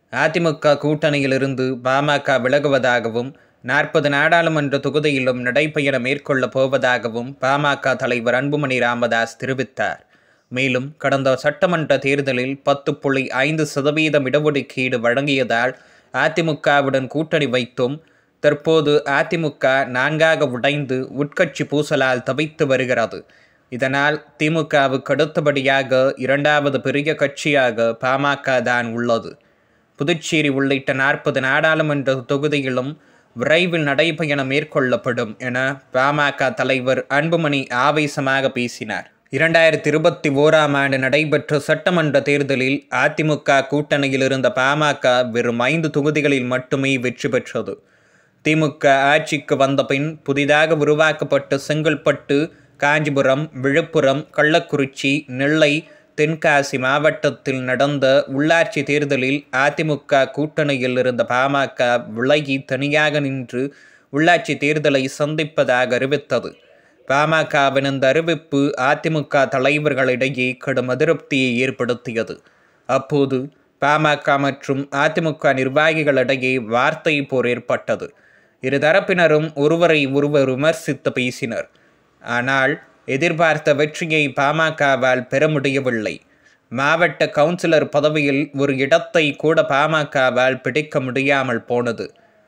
அதிமுக கூட்டணியிலிருந்து பாமக விலகுவதாகவும் நாற்பது நாடாளுமன்ற தொகுதியிலும் நடைபயணம் மேற்கொள்ளப் போவதாகவும் பாமக தலைவர் அன்புமணி ராமதாஸ் தெரிவித்தார் மேலும் கடந்த சட்டமன்ற தேர்தலில் பத்து புள்ளி ஐந்து சதவீதம் இடஒதுக்கீடு வழங்கியதால் அதிமுகவுடன் கூட்டணி வைத்தும் தற்போது அதிமுக நான்காக உடைந்து உட்கட்சி பூசலால் தவித்து வருகிறது இதனால் திமுகவுக்கு அடுத்தபடியாக இரண்டாவது பெரிய கட்சியாக பாமக தான் உள்ளது புதுச்சேரி உள்ளிட்ட நாற்பது நாடாளுமன்ற தொகுதியிலும் விரைவில் நடைபயணம் மேற்கொள்ளப்படும் என பாமக தலைவர் அன்புமணி ஆவேசமாக பேசினார் இரண்டாயிரத்தி இருபத்தி ஓராம் ஆண்டு நடைபெற்ற சட்டமன்ற தேர்தலில் அதிமுக கூட்டணியில் இருந்த பாமக வெறும் ஐந்து தொகுதிகளில் மட்டுமே வெற்றி பெற்றது திமுக ஆட்சிக்கு வந்த பின் புதிதாக உருவாக்கப்பட்ட செங்கல்பட்டு காஞ்சிபுரம் விழுப்புரம் கள்ளக்குறிச்சி நெல்லை தென்காசி மாவட்டத்தில் நடந்த உள்ளாட்சி தேர்தலில் அதிமுக கூட்டணியில் இருந்த பாமக விலகி தனியாக நின்று உள்ளாட்சி தேர்தலை சந்திப்பதாக அறிவித்தது பாமகவின் இந்த அறிவிப்பு அதிமுக தலைவர்களிடையே கடும் அதிருப்தியை ஏற்படுத்தியது அப்போது பாமக மற்றும் அதிமுக நிர்வாகிகளிடையே வார்த்தை போர் ஏற்பட்டது இருதரப்பினரும் ஒருவரை ஒருவர் விமர்சித்து பேசினர் ஆனால் எதிர்பார்த்த வெற்றியை பாமகவால் பெற முடியவில்லை மாவட்ட கவுன்சிலர் பதவியில் ஒரு இடத்தை கூட பாமகவால் பிடிக்க முடியாமல் போனது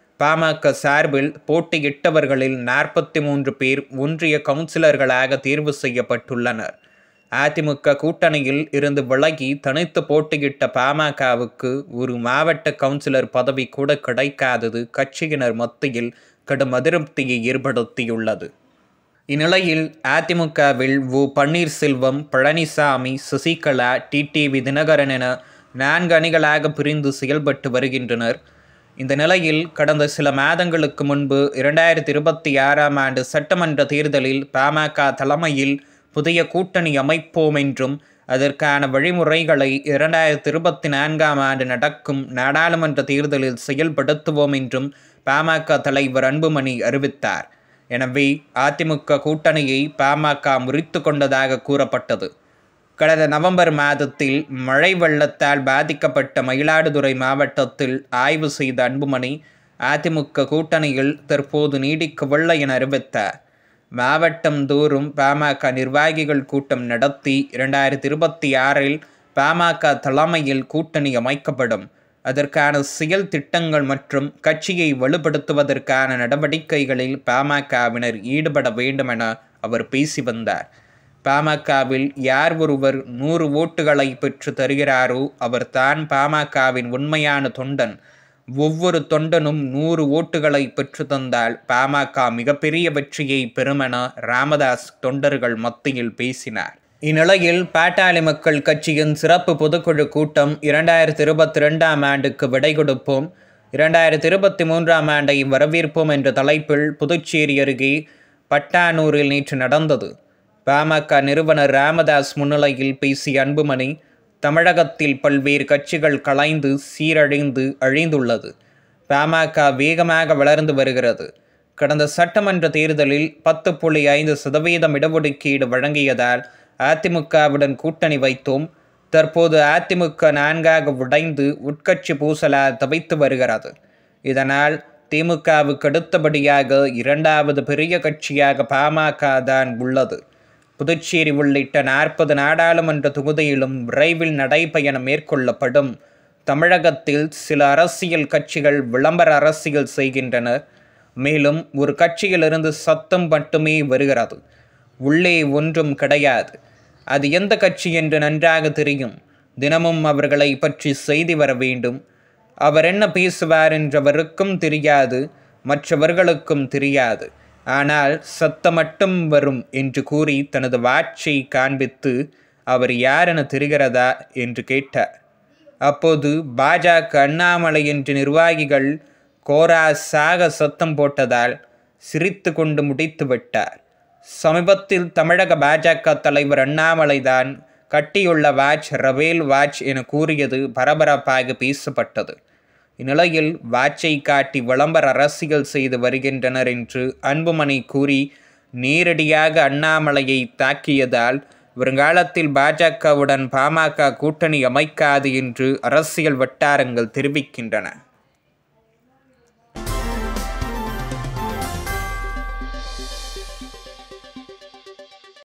பாமக சார்பில் போட்டியிட்டவர்களில் நாற்பத்தி மூன்று பேர் ஒன்றிய கவுன்சிலர்களாக தேர்வு செய்யப்பட்டுள்ளனர் அதிமுக கூட்டணியில் இருந்து விலகி தனித்து போட்டியிட்ட பாமகவுக்கு ஒரு மாவட்ட கவுன்சிலர் பதவி கூட கிடைக்காதது கட்சியினர் மத்தியில் கடும் அதிருப்தியை ஏற்படுத்தியுள்ளது இந்நிலையில் அதிமுகவில் ஓ பன்னீர்செல்வம் பழனிசாமி சசிகலா டிடிவி தினகரன் என நான்கு அணிகளாக பிரிந்து செயல்பட்டு வருகின்றனர் இந்த நிலையில் கடந்த சில மாதங்களுக்கு முன்பு இரண்டாயிரத்தி இருபத்தி ஆறாம் ஆண்டு சட்டமன்ற தேர்தலில் பாமக தலைமையில் புதிய கூட்டணி அமைப்போம் என்றும் அதற்கான வழிமுறைகளை இரண்டாயிரத்தி இருபத்தி நான்காம் ஆண்டு நடக்கும் நாடாளுமன்ற தேர்தலில் செயல்படுத்துவோம் என்றும் பாமக தலைவர் அன்புமணி அறிவித்தார் எனவே அதிமுக கூட்டணியை பாமக முறித்து கொண்டதாக கூறப்பட்டது கடந்த நவம்பர் மாதத்தில் மழை வெள்ளத்தால் பாதிக்கப்பட்ட மயிலாடுதுறை மாவட்டத்தில் ஆய்வு செய்த அன்புமணி அதிமுக கூட்டணியில் தற்போது நீடிக்கவில்லை என அறிவித்தார் மாவட்டம் தோறும் பாமக நிர்வாகிகள் கூட்டம் நடத்தி இரண்டாயிரத்தி இருபத்தி ஆறில் பாமக தலைமையில் கூட்டணி அமைக்கப்படும் அதற்கான செயல் திட்டங்கள் மற்றும் கட்சியை வலுப்படுத்துவதற்கான நடவடிக்கைகளில் பாமகவினர் ஈடுபட வேண்டும் என அவர் பேசி வந்தார் பாமகவில் யார் ஒருவர் நூறு ஓட்டுகளை பெற்று தருகிறாரோ அவர் தான் பாமகவின் உண்மையான தொண்டன் ஒவ்வொரு தொண்டனும் நூறு ஓட்டுகளை பெற்று தந்தால் பாமக மிகப்பெரிய வெற்றியை பெறுமென ராமதாஸ் தொண்டர்கள் மத்தியில் பேசினார் இந்நிலையில் பாட்டாளி மக்கள் கட்சியின் சிறப்பு பொதுக்குழு கூட்டம் இரண்டாயிரத்தி இருபத்தி ரெண்டாம் ஆண்டுக்கு விடை கொடுப்போம் இரண்டாயிரத்தி இருபத்தி மூன்றாம் ஆண்டை வரவேற்போம் என்ற தலைப்பில் புதுச்சேரி அருகே பட்டானூரில் நேற்று நடந்தது பாமக நிறுவனர் ராமதாஸ் முன்னிலையில் பேசிய அன்புமணி தமிழகத்தில் பல்வேறு கட்சிகள் கலைந்து சீரழிந்து அழிந்துள்ளது பாமக வேகமாக வளர்ந்து வருகிறது கடந்த சட்டமன்ற தேர்தலில் பத்து புள்ளி ஐந்து சதவீதம் இடஒதுக்கீடு வழங்கியதால் அதிமுகவுடன் கூட்டணி வைத்தோம் தற்போது அதிமுக நான்காக உடைந்து உட்கட்சி பூசலால் தவித்து வருகிறது இதனால் திமுகவுக்கு அடுத்தபடியாக இரண்டாவது பெரிய கட்சியாக பாமக தான் உள்ளது புதுச்சேரி உள்ளிட்ட நாற்பது நாடாளுமன்ற தொகுதியிலும் விரைவில் நடைபயணம் மேற்கொள்ளப்படும் தமிழகத்தில் சில அரசியல் கட்சிகள் விளம்பர அரசியல் செய்கின்றனர் மேலும் ஒரு கட்சியிலிருந்து சத்தம் மட்டுமே வருகிறது உள்ளே ஒன்றும் கிடையாது அது எந்த கட்சி என்று நன்றாக தெரியும் தினமும் அவர்களை பற்றி செய்தி வர வேண்டும் அவர் என்ன பேசுவார் என்றவருக்கும் தெரியாது மற்றவர்களுக்கும் தெரியாது ஆனால் சத்தம் மட்டும் வரும் என்று கூறி தனது வாட்சை காண்பித்து அவர் யார் என தெரிகிறதா என்று கேட்டார் அப்போது பாஜக அண்ணாமலை என்ற நிர்வாகிகள் கோரா சாக சத்தம் போட்டதால் சிரித்து கொண்டு முடித்து விட்டார் சமீபத்தில் தமிழக பாஜக தலைவர் அண்ணாமலை தான் கட்டியுள்ள வாட்ச் ரவேல் வாட்ச் என கூறியது பரபரப்பாக பேசப்பட்டது இந்நிலையில் வாட்சை காட்டி விளம்பர அரசியல் செய்து வருகின்றனர் என்று அன்புமணி கூறி நேரடியாக அண்ணாமலையை தாக்கியதால் வருங்காலத்தில் பாஜகவுடன் பாமக கூட்டணி அமைக்காது என்று அரசியல் வட்டாரங்கள் தெரிவிக்கின்றன